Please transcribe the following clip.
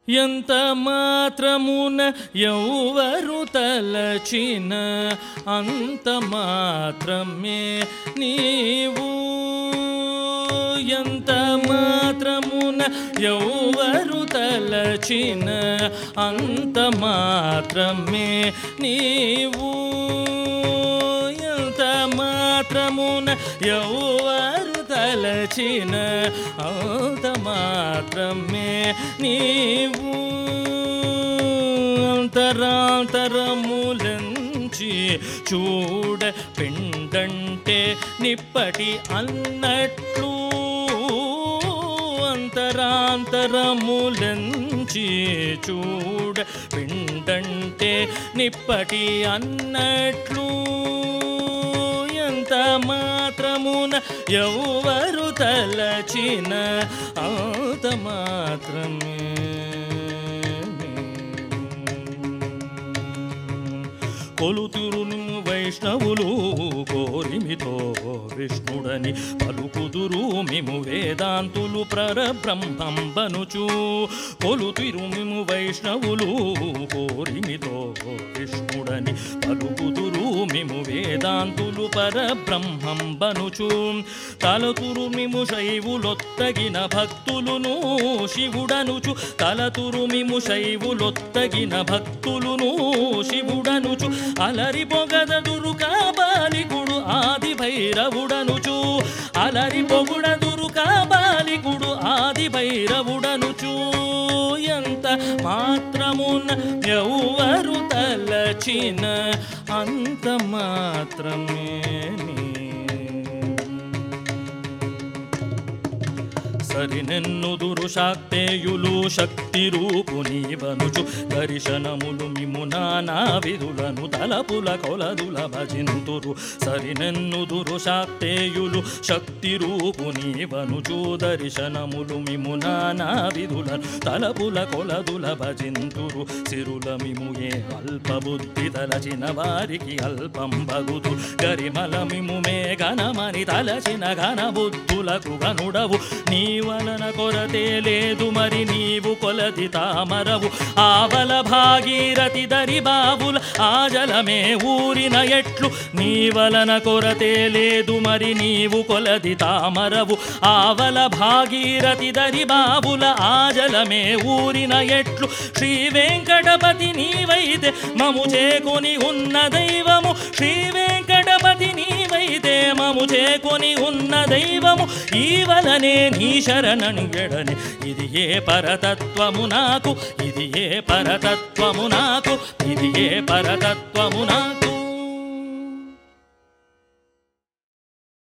ఎంత మాత్రమున ఎవరు తలచిన అంత మాత్రమే నీవు ఎంత మాత్రమున ఎవరు తలచిన అంత మాత్రమే నీవు ఎంత మాత్రమున ఎవరు తలచిన అంత మాత్రమే నీవు అంతరాంతరములంచి చూడ పిండంటే నిప్పటి అన్నట్లు అంతరాంతరములంచి చూడ పిండంటే నిప్పటి అన్నట్లు ఎంత మాత్రమున ఎవరు తలచిన అంత మాత్రమే కొలుతురును వైష్ణవులు కోరిమితో విష్ణుడని పలుకుదురు మిము వేదాంతులు పరబ్రహ్మంబనుచు కొలుతిరు మిము వైష్ణవులు కోరిమితో విష్ణుడని పలుకుదురు మిము వేదాంతులు పరబ్రహ్మంబనుచు తలతురు మిము శైవులొత్తగిన భక్తులును శివుడనుచు తలతురు మిము శైవులొత్తగిన భక్తులును శివుడనుచు అలరి పొగదదురు కాబాలికుడు ఆది భైరవుడనుచు అలరి పొగుడదురు కాబాలికుడు ఆది భైరవుడనుచు ఎంత మాత్రమున ఎవరు తలచిన అంత మాత్రమే నీ సరినెన్నుదురు శాక్తేయులు శక్తి రూపు నీవనుచు దర్శనములు మిము నానా విధులను తలపుల కొలదుల భజింతురు సరినెన్నుదురు శాక్తేయులు శక్తి రూపు నీవనుచు దర్శనములు మిము నానా విధులను తలపుల కొలదుల భజింతురు సిరుల మిము ఏ అల్ప బుద్ధి తలచిన వారికి అల్పం బగుదు గరిమల మిము మే ఘనమని తలచిన ఘన బుద్ధులకు గనుడవు నీ వలన కొరతే లేదు మరి నీవు కొలది తామరవు ఆవల భాగీరథి దరి బాబుల ఆజలమే ఊరిన ఎట్లు నీ వలన కొరతే లేదు మరి నీవు కొలది తామరవు ఆవల భాగీరథి దరి బాబుల ఆజలమే ఊరిన ఎట్లు శ్రీ వెంకటపతి నీవైతే మము చేకొని ఉన్న దైవము శ్రీ వెంకటపతి నీవైతే మము చేకొని ఉన్న దైవము ఈవలనే నీ శరణను ఎడని ఇది ఏ పరతత్వము నాకు ఇది ఏ పరతత్వము నాకు ఇది ఏ పరతత్వము నాకు